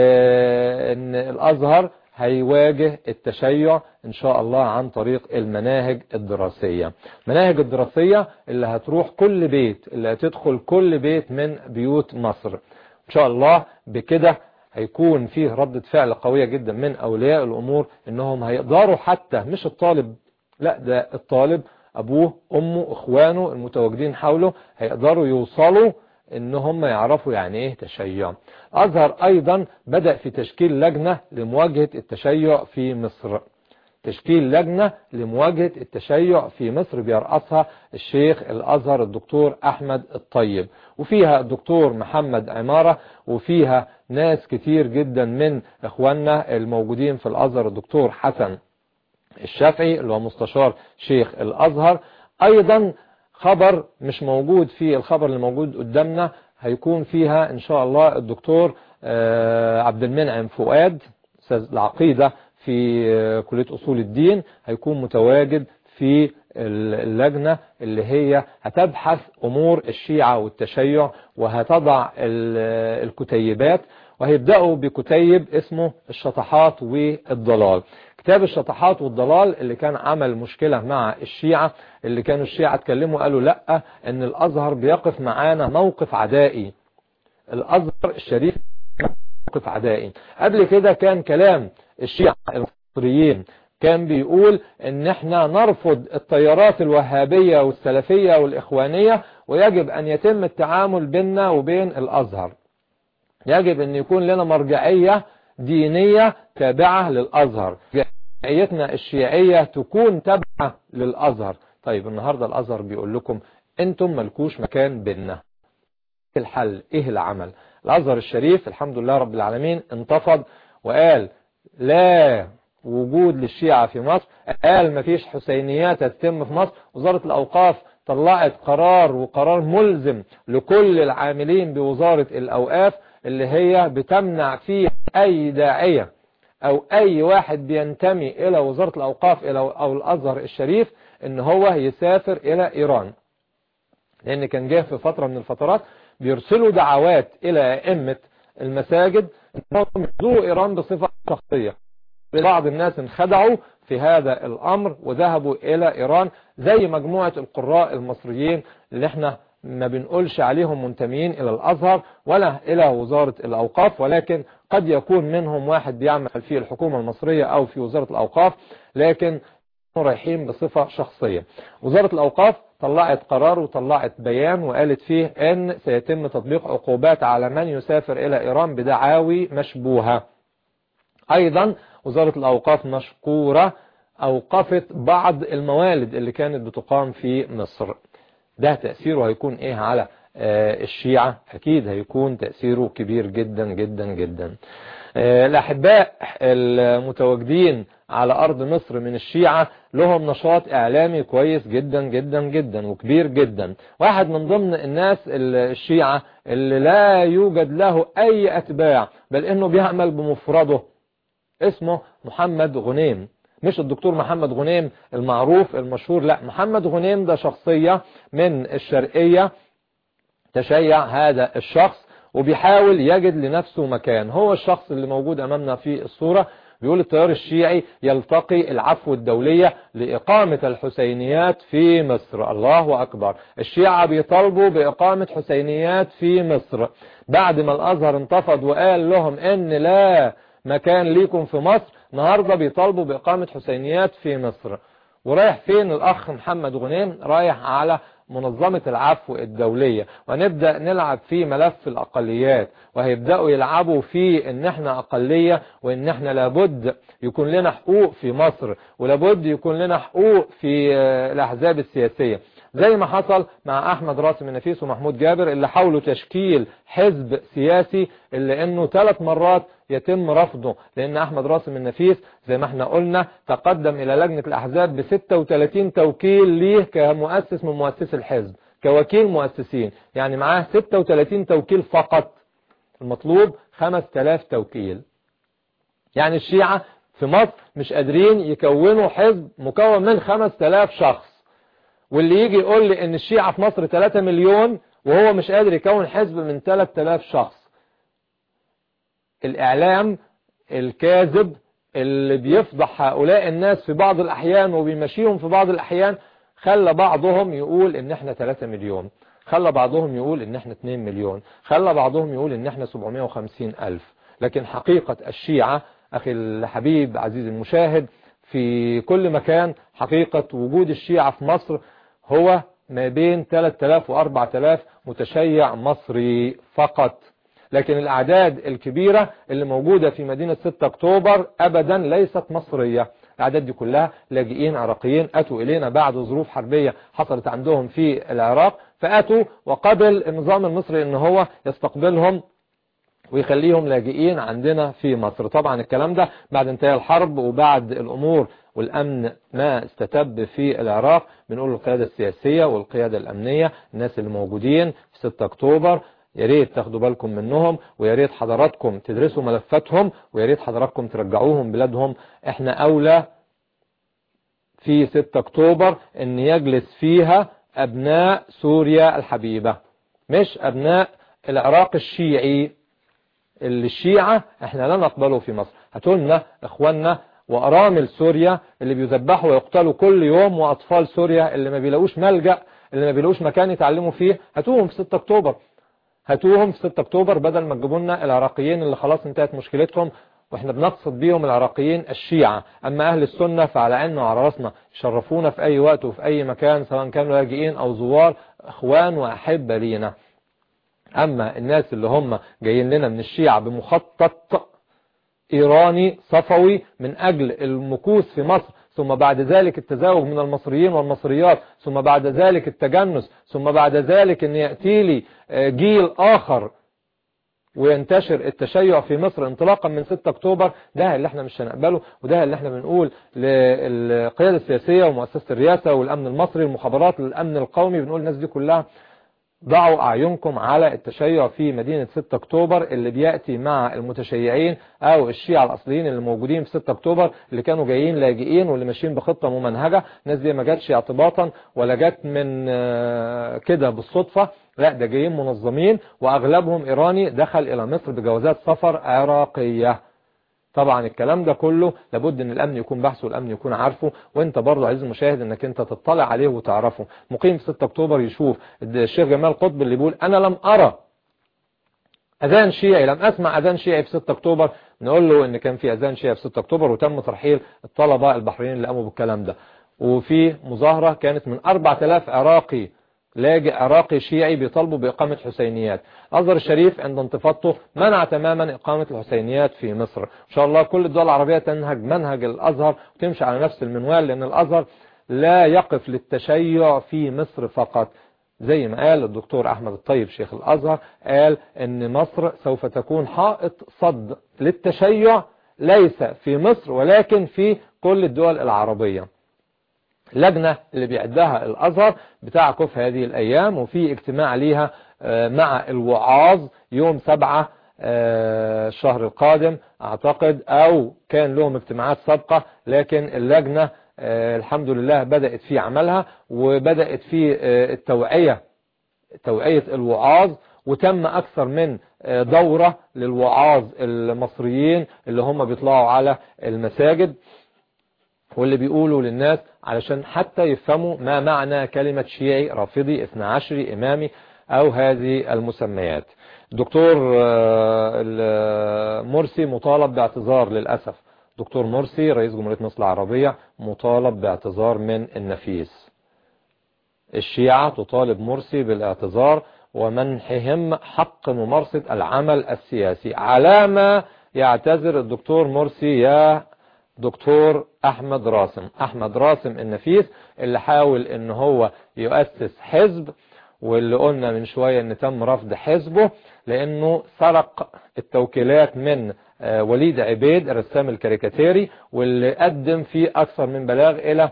آه، إن الأزهر هيواجه التشيع إن شاء الله عن طريق المناهج الدراسية مناهج الدراسية اللي هتروح كل بيت اللي هتدخل كل بيت من بيوت مصر إن شاء الله بكده هيكون فيه ردة فعل قوية جدا من أولياء الأمور إنهم هيقدروا حتى مش الطالب لا ده الطالب أبوه أمه إخوانه المتواجدين حوله هيقدروا يوصلوا إن هم يعرفوا يعني إيه تشيع أزهر أيضا بدأ في تشكيل لجنة لمواجهة التشيع في مصر تشكيل لجنة لمواجهة التشيع في مصر بيرأسها الشيخ الأزهر الدكتور أحمد الطيب وفيها الدكتور محمد عمارة وفيها ناس كتير جدا من إخواننا الموجودين في الأزهر الدكتور حسن الشافعي اللي هو مستشار شيخ الأزهر أيضا خبر مش موجود في الخبر اللي موجود قدامنا هيكون فيها إن شاء الله الدكتور آه، عبد المنعم فؤاد أستاذ العقيدة في آه، كلية أصول الدين هيكون متواجد في اللجنة اللي هي هتبحث أمور الشيعة والتشيع وهتضع ال- الكتيبات وهيبدأوا بكتيب اسمه الشطحات والضلال كتاب الشطحات والضلال اللي كان عمل مشكلة مع الشيعة اللي كانوا الشيعة اتكلموا قالوا لا ان الازهر بيقف معانا موقف عدائي الازهر الشريف موقف عدائي قبل كده كان كلام الشيعة المصريين كان بيقول ان احنا نرفض التيارات الوهابية والسلفية والاخوانية ويجب ان يتم التعامل بيننا وبين الازهر يجب ان يكون لنا مرجعية دينية تابعة للازهر مرجعيتنا الشيعية تكون تابعة للازهر طيب النهاردة الازهر بيقول لكم انتم ملكوش مكان بيننا ايه الحل ايه العمل الازهر الشريف الحمد لله رب العالمين انتفض وقال لا وجود للشيعة في مصر قال مفيش حسينيات هتتم في مصر وزارة الأوقاف طلعت قرار وقرار ملزم لكل العاملين بوزارة الأوقاف اللي هي بتمنع فيه أي داعية أو أي واحد بينتمي إلى وزارة الأوقاف إلى أو الأزهر الشريف إن هو يسافر إلى إيران لأن كان جه في فترة من الفترات بيرسلوا دعوات إلى أئمة المساجد أنهم يزوروا إيران بصفة شخصية بعض الناس انخدعوا في هذا الأمر وذهبوا إلى إيران زي مجموعة القراء المصريين اللي احنا ما بنقولش عليهم منتميين إلى الأزهر ولا إلى وزارة الأوقاف ولكن قد يكون منهم واحد بيعمل في الحكومة المصرية أو في وزارة الأوقاف لكن رايحين بصفة شخصية وزارة الأوقاف طلعت قرار وطلعت بيان وقالت فيه أن سيتم تطبيق عقوبات على من يسافر إلى إيران بدعاوي مشبوهة أيضا وزارة الأوقاف مشكورة أوقفت بعض الموالد اللي كانت بتقام في مصر ده تأثيره هيكون إيه على آه، الشيعة أكيد هيكون تأثيره كبير جدا جدا جدا آه، الأحباء المتواجدين على أرض مصر من الشيعة لهم نشاط إعلامي كويس جدا جدا جدا وكبير جدا واحد من ضمن الناس الشيعة اللي لا يوجد له أي أتباع بل إنه بيعمل بمفرده اسمه محمد غنيم مش الدكتور محمد غنيم المعروف المشهور لا محمد غنيم ده شخصية من الشرقية تشيع هذا الشخص وبيحاول يجد لنفسه مكان هو الشخص اللي موجود أمامنا في الصورة بيقول التيار الشيعي يلتقي العفو الدولية لإقامة الحسينيات في مصر الله أكبر الشيعة بيطالبوا بإقامة حسينيات في مصر بعد ما الأزهر انتفض وقال لهم إن لا مكان ليكم في مصر النهاردة بيطالبوا بإقامة حسينيات في مصر ورايح فين الأخ محمد غنيم رايح على منظمة العفو الدولية ونبدأ نلعب في ملف الأقليات وهيبدأوا يلعبوا في ان احنا أقلية وان احنا لابد يكون لنا حقوق في مصر ولابد يكون لنا حقوق في آه، الأحزاب السياسية زي ما حصل مع أحمد راسم النفيس ومحمود جابر اللي حاولوا تشكيل حزب سياسي اللي انه ثلاث مرات يتم رفضه لان احمد راسم النفيس زي ما احنا قلنا تقدم الى لجنة الاحزاب ب 36 توكيل ليه كمؤسس من مؤسسي الحزب كوكيل مؤسسين يعني معاه 36 توكيل فقط المطلوب 5000 توكيل يعني الشيعة في مصر مش قادرين يكونوا حزب مكون من 5000 شخص واللي يجي يقول لي ان الشيعة في مصر 3 مليون وهو مش قادر يكون حزب من 3000 شخص الاعلام الكاذب اللي بيفضح هؤلاء الناس في بعض الاحيان وبيمشيهم في بعض الاحيان خلى بعضهم يقول ان احنا 3 مليون خلى بعضهم يقول ان احنا 2 مليون خلى بعضهم يقول ان احنا 750 الف لكن حقيقة الشيعة اخي الحبيب عزيز المشاهد في كل مكان حقيقة وجود الشيعة في مصر هو ما بين 3000 و 4000 متشيع مصري فقط لكن الأعداد الكبيرة اللي موجودة في مدينة 6 أكتوبر أبدا ليست مصرية الأعداد دي كلها لاجئين عراقيين أتوا إلينا بعد ظروف حربية حصلت عندهم في العراق فأتوا وقبل النظام المصري ان هو يستقبلهم ويخليهم لاجئين عندنا في مصر طبعا الكلام ده بعد انتهاء الحرب وبعد الأمور والأمن ما استتب في العراق بنقول القيادة السياسية والقيادة الأمنية الناس اللي موجودين في 6 أكتوبر يا ريت تاخدوا بالكم منهم ويا ريت حضراتكم تدرسوا ملفاتهم ويا ريت حضراتكم ترجعوهم بلادهم احنا أولى في 6 أكتوبر ان يجلس فيها أبناء سوريا الحبيبة مش أبناء العراق الشيعي اللي الشيعة احنا لا نقبله في مصر هاتولنا اخواننا وارامل سوريا اللي بيذبحوا ويقتلوا كل يوم واطفال سوريا اللي ما بيلاقوش ملجأ اللي ما بيلاقوش مكان يتعلموا فيه هاتوهم في 6 اكتوبر هاتوهم في 6 اكتوبر بدل ما تجيبوا لنا العراقيين اللي خلاص انتهت مشكلتهم واحنا بنقصد بيهم العراقيين الشيعة اما اهل السنة فعلى عيننا وعلى راسنا شرفونا في اي وقت وفي اي مكان سواء كانوا لاجئين او زوار اخوان واحبة لينا اما الناس اللي هم جايين لنا من الشيعة بمخطط ايراني صفوي من اجل المكوث في مصر ثم بعد ذلك التزاوج من المصريين والمصريات ثم بعد ذلك التجنس ثم بعد ذلك ان يأتي لي جيل اخر وينتشر التشيع في مصر انطلاقا من 6 اكتوبر ده اللي احنا مش هنقبله وده اللي احنا بنقول للقيادة السياسية ومؤسسة الرئاسة والامن المصري المخابرات الامن القومي بنقول الناس دي كلها ضعوا أعينكم على التشيع في مدينة 6 أكتوبر اللي بيأتي مع المتشيعين أو الشيعة الأصليين اللي موجودين في 6 أكتوبر اللي كانوا جايين لاجئين واللي ماشيين بخطة ممنهجة الناس دي ما جاتش اعتباطا ولا جات من كده بالصدفة لا ده جايين منظمين وأغلبهم إيراني دخل إلى مصر بجوازات سفر عراقية طبعا الكلام ده كله لابد ان الامن يكون بحثه والامن يكون عارفه وانت برضه عايز المشاهد انك انت تطلع عليه وتعرفه مقيم في 6 اكتوبر يشوف الشيخ جمال قطب اللي بيقول انا لم ارى اذان شيعي لم اسمع اذان شيعي في 6 اكتوبر نقول له ان كان في اذان شيعي في 6 اكتوبر وتم ترحيل الطلبة البحريين اللي قاموا بالكلام ده وفي مظاهرة كانت من 4000 عراقي لاجئ عراقي شيعي بيطالبوا بإقامة حسينيات الأزهر الشريف عند انتفاضته منع تماما إقامة الحسينيات في مصر إن شاء الله كل الدول العربية تنهج منهج الأزهر وتمشي على نفس المنوال لأن الأزهر لا يقف للتشيع في مصر فقط زي ما قال الدكتور أحمد الطيب شيخ الأزهر قال أن مصر سوف تكون حائط صد للتشيع ليس في مصر ولكن في كل الدول العربية لجنة اللي بيعدها الأزهر بتعكف هذه الأيام وفي اجتماع ليها مع الوعاظ يوم سبعة الشهر القادم أعتقد أو كان لهم اجتماعات سابقة لكن اللجنة الحمد لله بدأت في عملها وبدأت في التوعية توعية الوعاظ وتم أكثر من دورة للوعاظ المصريين اللي هم بيطلعوا على المساجد واللي بيقولوا للناس علشان حتى يفهموا ما معنى كلمة شيعي رافضي اثنى عشري امامي او هذه المسميات دكتور مرسي مطالب باعتذار للأسف دكتور مرسي رئيس جمهورية مصر العربية مطالب باعتذار من النفيس الشيعة تطالب مرسي بالاعتذار ومنحهم حق ممارسة العمل السياسي على ما يعتذر الدكتور مرسي يا دكتور احمد راسم احمد راسم النفيس اللي حاول ان هو يؤسس حزب واللي قلنا من شوية ان تم رفض حزبه لانه سرق التوكيلات من آه، وليد عبيد الرسام الكاريكاتيري واللي قدم فيه اكثر من بلاغ الى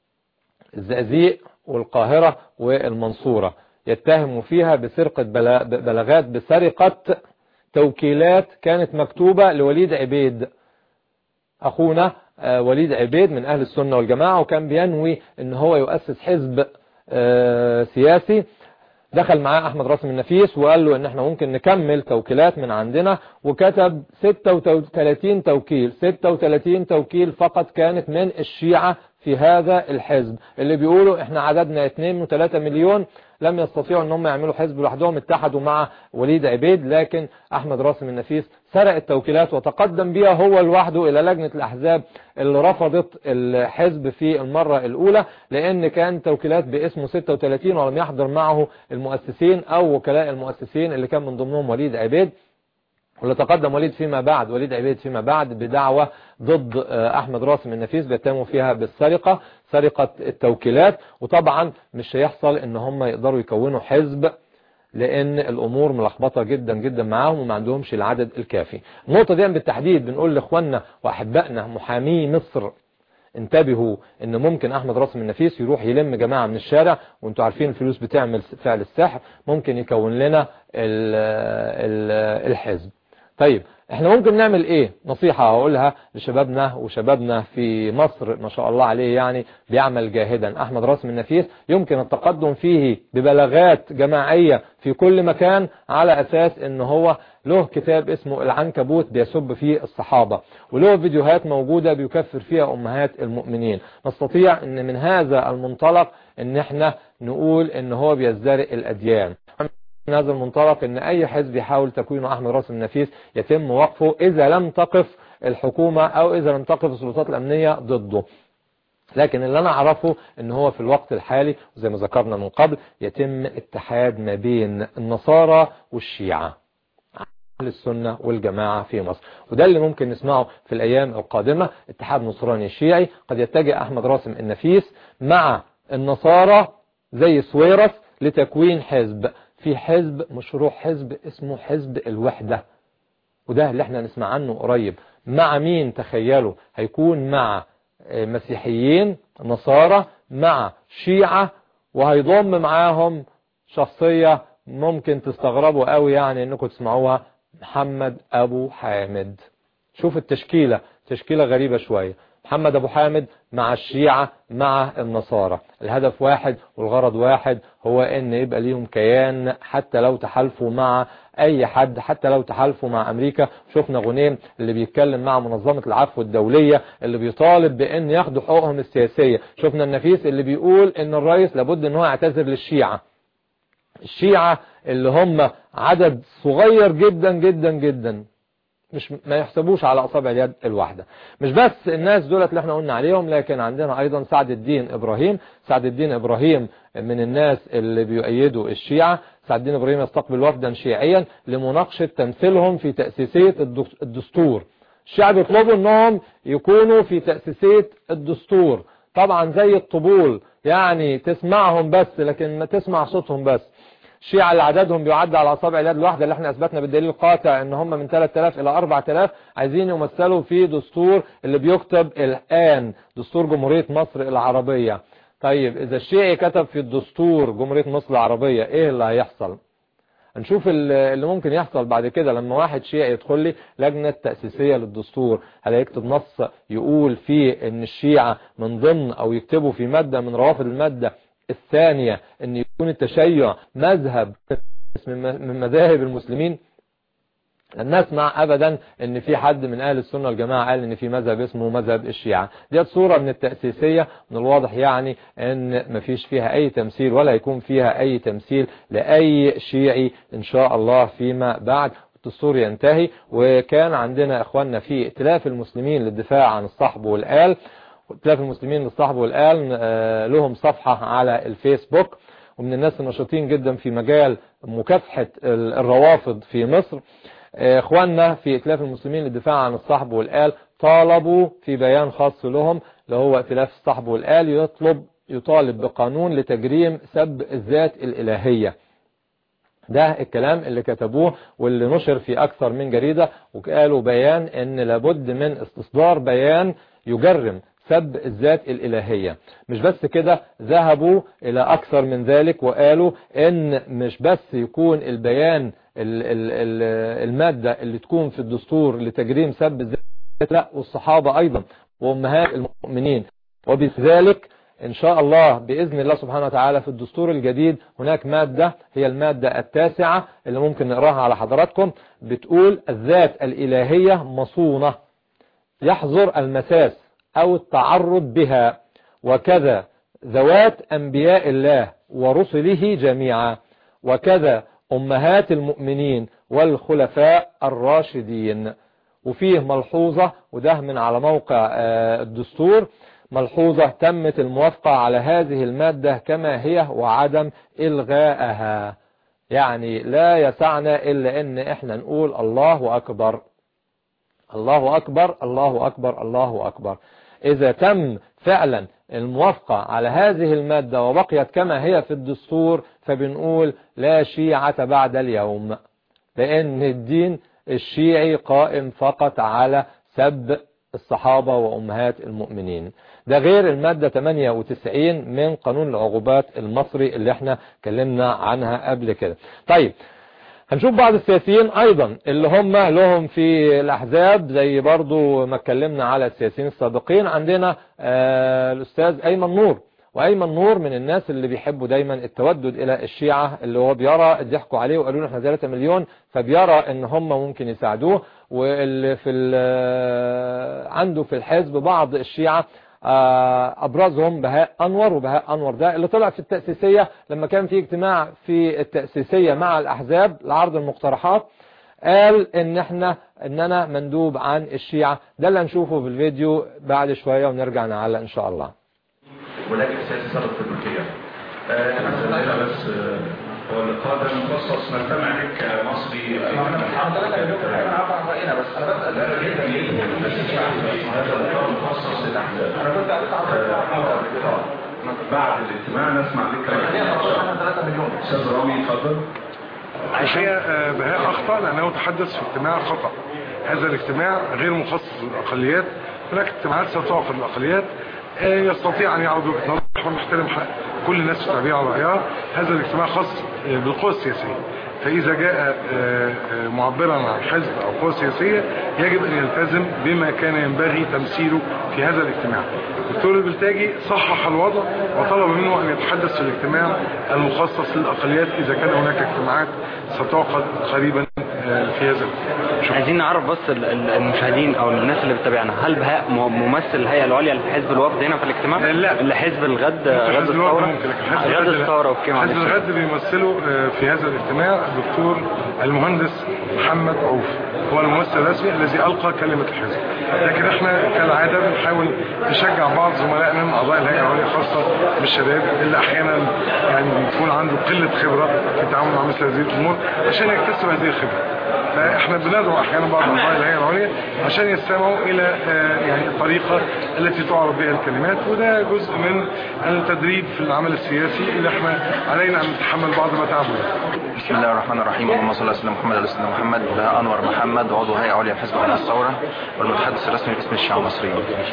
الزقازيق والقاهرة والمنصورة يتهم فيها بسرقة بلا- بلاغات بسرقة توكيلات كانت مكتوبة لوليد عبيد اخونا آه، وليد عبيد من اهل السنة والجماعة وكان بينوي ان هو يؤسس حزب آه، سياسي دخل معاه احمد راسم النفيس وقال له ان احنا ممكن نكمل توكيلات من عندنا وكتب 36 توكيل 36 توكيل فقط كانت من الشيعة في هذا الحزب اللي بيقولوا احنا عددنا 2 و3 مليون لم يستطيعوا ان هم يعملوا حزب لوحدهم اتحدوا مع وليد عبيد لكن احمد راسم النفيس سرق التوكيلات وتقدم بها هو لوحده الى لجنة الاحزاب اللي رفضت الحزب في المرة الاولى لان كان توكيلات باسمه 36 ولم يحضر معه المؤسسين او وكلاء المؤسسين اللي كان من ضمنهم وليد عبيد واللي تقدم وليد فيما بعد وليد عبيد فيما بعد بدعوة ضد آه، احمد راسم النفيس بيتهموا فيها بالسرقة سرقة التوكيلات وطبعا مش هيحصل ان هم يقدروا يكونوا حزب لان الامور ملخبطه جدا جدا معاهم وما عندهمش العدد الكافي النقطه دي بالتحديد بنقول لاخواننا واحبائنا محامي مصر انتبهوا ان ممكن احمد راسم النفيس يروح يلم جماعه من الشارع وانتوا عارفين الفلوس بتعمل فعل السحر ممكن يكون لنا ال ال الحزب طيب احنا ممكن نعمل ايه نصيحة هقولها لشبابنا وشبابنا في مصر ما شاء الله عليه يعني بيعمل جاهدا احمد راسم النفيس يمكن التقدم فيه ببلاغات جماعية في كل مكان على اساس ان هو له كتاب اسمه العنكبوت بيسب فيه الصحابة وله فيديوهات موجودة بيكفر فيها امهات المؤمنين نستطيع ان من هذا المنطلق ان احنا نقول ان هو بيزدرئ الاديان من هذا المنطلق ان اي حزب يحاول تكوين احمد راسم النفيس يتم وقفه اذا لم تقف الحكومة او اذا لم تقف السلطات الامنية ضده لكن اللي انا اعرفه ان هو في الوقت الحالي زي ما ذكرنا من قبل يتم اتحاد ما بين النصارى والشيعة أهل السنة والجماعة في مصر وده اللي ممكن نسمعه في الأيام القادمة اتحاد نصراني شيعي قد يتجه أحمد راسم النفيس مع النصارى زي سويرس لتكوين حزب في حزب مشروع حزب اسمه حزب الوحدة وده اللي احنا نسمع عنه قريب مع مين تخيلوا هيكون مع مسيحيين نصارى مع شيعة وهيضم معاهم شخصية ممكن تستغربوا قوي يعني انكم تسمعوها محمد ابو حامد شوف التشكيلة تشكيلة غريبة شوية محمد ابو حامد مع الشيعة مع النصارى الهدف واحد والغرض واحد هو ان يبقى ليهم كيان حتى لو تحالفوا مع اي حد حتى لو تحالفوا مع امريكا شفنا غنيم اللي بيتكلم مع منظمة العفو الدولية اللي بيطالب بان ياخدوا حقوقهم السياسية شفنا النفيس اللي بيقول ان الرئيس لابد ان هو يعتذر للشيعة الشيعة اللي هم عدد صغير جدا جدا جدا مش ما يحسبوش على اصابع اليد الواحدة مش بس الناس دولت اللي احنا قلنا عليهم لكن عندنا ايضا سعد الدين ابراهيم سعد الدين ابراهيم من الناس اللي بيؤيدوا الشيعة سعد الدين ابراهيم يستقبل وفدا شيعيا لمناقشة تمثيلهم في تأسيسية الدستور الشيعة بيطلبوا انهم يكونوا في تأسيسية الدستور طبعا زي الطبول يعني تسمعهم بس لكن ما تسمع صوتهم بس الشيعة اللي عددهم بيعد على اصابع اليد الواحده اللي احنا اثبتنا بالدليل القاطع ان هم من 3000 الى 4000 عايزين يمثلوا في دستور اللي بيكتب الان دستور جمهورية مصر العربية طيب اذا الشيعي كتب في الدستور جمهورية مصر العربية ايه اللي هيحصل هنشوف اللي ممكن يحصل بعد كده لما واحد شيعي يدخل لي لجنة تأسيسية للدستور هل يكتب نص يقول فيه ان الشيعة من ضمن او يكتبوا في مادة من روافد المادة الثانية ان يكون التشيع مذهب من مذاهب المسلمين لن نسمع ابدا ان في حد من اهل السنة والجماعة قال ان في مذهب اسمه مذهب الشيعة دي صورة من التأسيسية من الواضح يعني ان مفيش فيها اي تمثيل ولا يكون فيها اي تمثيل لاي شيعي ان شاء الله فيما بعد الدستور ينتهي وكان عندنا اخواننا في ائتلاف المسلمين للدفاع عن الصحب والآل ائتلاف المسلمين للصحب والآل آه، لهم صفحة على الفيسبوك ومن الناس النشطين جدا في مجال مكافحة ال- الروافض في مصر آه، اخواننا في ائتلاف المسلمين للدفاع عن الصحب والآل طالبوا في بيان خاص لهم اللي هو ائتلاف الصحب والآل يطلب يطالب بقانون لتجريم سب الذات الإلهية ده الكلام اللي كتبوه واللي نشر في أكثر من جريدة وقالوا بيان أن لابد من استصدار بيان يجرم سب الذات الإلهية مش بس كده ذهبوا إلى أكثر من ذلك وقالوا أن مش بس يكون البيان ال- ال- ال- المادة اللي تكون في الدستور لتجريم سب الذات لا والصحابة أيضا وأمهات المؤمنين وبذلك إن شاء الله بإذن الله سبحانه وتعالى في الدستور الجديد هناك مادة هي المادة التاسعة اللي ممكن نقراها على حضراتكم بتقول الذات الإلهية مصونة يحظر المساس أو التعرض بها وكذا ذوات أنبياء الله ورسله جميعا وكذا أمهات المؤمنين والخلفاء الراشدين وفيه ملحوظة وده من على موقع آه، الدستور ملحوظة تمت الموافقة على هذه المادة كما هي وعدم إلغائها يعني لا يسعنا إلا أن إحنا نقول الله أكبر الله أكبر الله أكبر الله أكبر إذا تم فعلا الموافقة على هذه المادة وبقيت كما هي في الدستور فبنقول لا شيعة بعد اليوم لأن الدين الشيعي قائم فقط على سب الصحابة وأمهات المؤمنين ده غير المادة 98 من قانون العقوبات المصري اللي احنا كلمنا عنها قبل كده طيب هنشوف بعض السياسيين ايضا اللي هم لهم في الاحزاب زي برضو ما اتكلمنا على السياسيين السابقين عندنا آه الاستاذ ايمن نور وايمن نور من الناس اللي بيحبوا دايما التودد الى الشيعة اللي هو بيرى ضحكوا عليه وقالوا له احنا 3 مليون فبيرى ان هم ممكن يساعدوه واللي في ال- عنده في الحزب بعض الشيعة آه، ابرزهم بهاء انور وبهاء انور ده اللي طلع في التأسيسية لما كان في اجتماع في التأسيسية مع الاحزاب لعرض المقترحات قال ان احنا ان انا مندوب عن الشيعة ده اللي هنشوفه في الفيديو بعد شوية ونرجع نعلق ان شاء الله ولكن سياسي سبب في تركيا آه، أنا هنا بس آه، هو اللقاء ده مخصص نستمع لك كمصري هنا بس انا بسال لا جدا ليه هذا اللقاء مخصص للاحزاب انا كنت بعد الاجتماع نسمع لك استاذ رامي اتفضل الحقيقة آه، بهاء أخطأ لأنه تحدث في اجتماع خطأ هذا الاجتماع غير مخصص للأقليات هناك اجتماعات ستعقد للأقليات آه، يستطيع أن يعرض وجهة نظر ونحترم حق كل الناس في التعبير عن رأيها هذا الاجتماع خاص آه، بالقوى السياسية فإذا جاء آه، آه، معبرا عن حزب أو قوى سياسية يجب أن يلتزم بما كان ينبغي تمثيله في هذا الاجتماع الدكتور البلتاجي صحح الوضع وطلب منه أن يتحدث في الاجتماع المخصص للأقليات إذا كان هناك اجتماعات ستعقد قريبا آه، في هذا الاجتماع عايزين نعرف بس ال- ال- المشاهدين او الناس اللي بتتابعنا هل بهاء م- ممثل الهيئه العليا لحزب الوفد هنا في الاجتماع؟ لا. لحزب الغد غد حزب الوفد الثوره ممكن لكن حزب غد الغد لا. الثوره اوكي حزب معلش الغد بيمثله آه، في هذا الاجتماع الدكتور المهندس محمد عوف هو الممثل الرسمي الذي ألقى كلمة الحزب لكن احنا كالعادة بنحاول نشجع بعض زملائنا من أعضاء الهيئة العليا خاصة بالشباب اللي أحيانا يعني بيكون عنده قلة خبرة في التعامل مع مثل هذه الأمور عشان يكتسب هذه الخبرة فاحنا بندعو احيانا بعض اعضاء الهيئه العليا عشان يستمعوا الى آه، يعني الطريقه التي تعرض بها الكلمات وده جزء من التدريب في العمل السياسي اللي احنا علينا ان نتحمل بعض ما تعبه بسم الله الرحمن الرحيم اللهم صل على سيدنا محمد وعلى سيدنا محمد بهاء انور محمد عضو هيئه عليا في حزب قناه الثوره والمتحدث الرسمي باسم الشعب المصري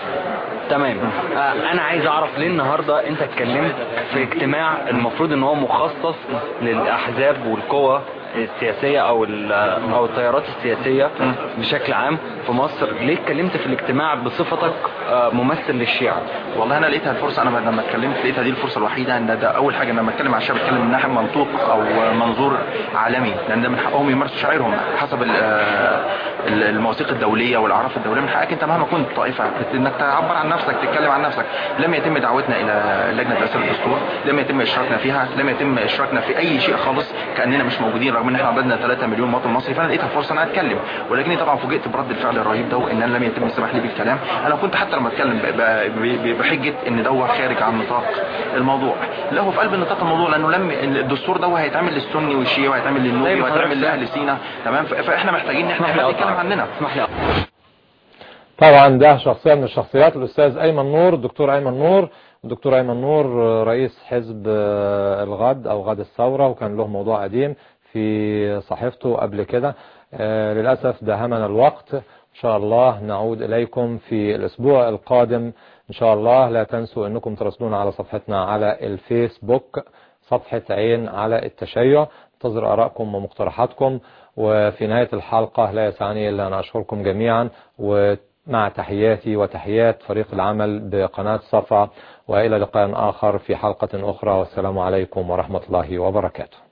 تمام آه، انا عايز اعرف ليه النهارده انت اتكلمت في اجتماع المفروض ان هو مخصص للاحزاب والقوى السياسية او ال- او التيارات السياسية بشكل عام في مصر ليه اتكلمت في الاجتماع بصفتك آه، ممثل للشيعة والله انا لقيتها الفرصه انا لما اتكلمت لقيتها دي الفرصه الوحيده ان ده اول حاجه لما اتكلم على الشعب اتكلم من ناحيه منطوق او منظور عالمي لان ده من حقهم يمارسوا شعائرهم حسب ال- آه، ال- المواثيق الدوليه والاعراف الدوليه من حقك انت مهما كنت طائفه انك تعبر عن نفسك تتكلم عن نفسك لم يتم دعوتنا الى لجنه تاثير الدستور لم يتم اشراكنا فيها لم يتم اشراكنا في اي شيء خالص كاننا مش موجودين رغم ان احنا عددنا 3 مليون مواطن مصري فانا لقيتها فرصه ان انا اتكلم ولكني طبعا فوجئت برد الفعل الرهيب ده وان انا لم يتم السماح لي بالكلام انا كنت حتى لما اتكلم ب- ب- ب- بحجه ان ده خارج عن نطاق الموضوع لا هو في قلب نطاق الموضوع لانه لم الدستور ده هيتعمل للسني والشيعي وهيتعمل للنوبي طيب وهيتعمل حضرتك لاهل سينا تمام ف- فاحنا محتاجين ان احنا اسمح لي حد يتكلم أقطعك. عننا اسمح لي طبعا ده شخصية من الشخصيات الأستاذ أيمن نور الدكتور أيمن نور الدكتور أيمن نور رئيس حزب آه، الغد أو غد الثورة وكان له موضوع قديم في صحيفته قبل كده آه، للأسف داهمنا الوقت إن شاء الله نعود إليكم في الأسبوع القادم إن شاء الله لا تنسوا أنكم تراسلونا على صفحتنا على الفيسبوك صفحة عين على التشيع انتظر آرائكم ومقترحاتكم وفي نهاية الحلقة لا يسعني إلا أن أشكركم جميعا ومع تحياتي وتحيات فريق العمل بقناة صفا وإلى لقاء آخر في حلقة أخرى والسلام عليكم ورحمة الله وبركاته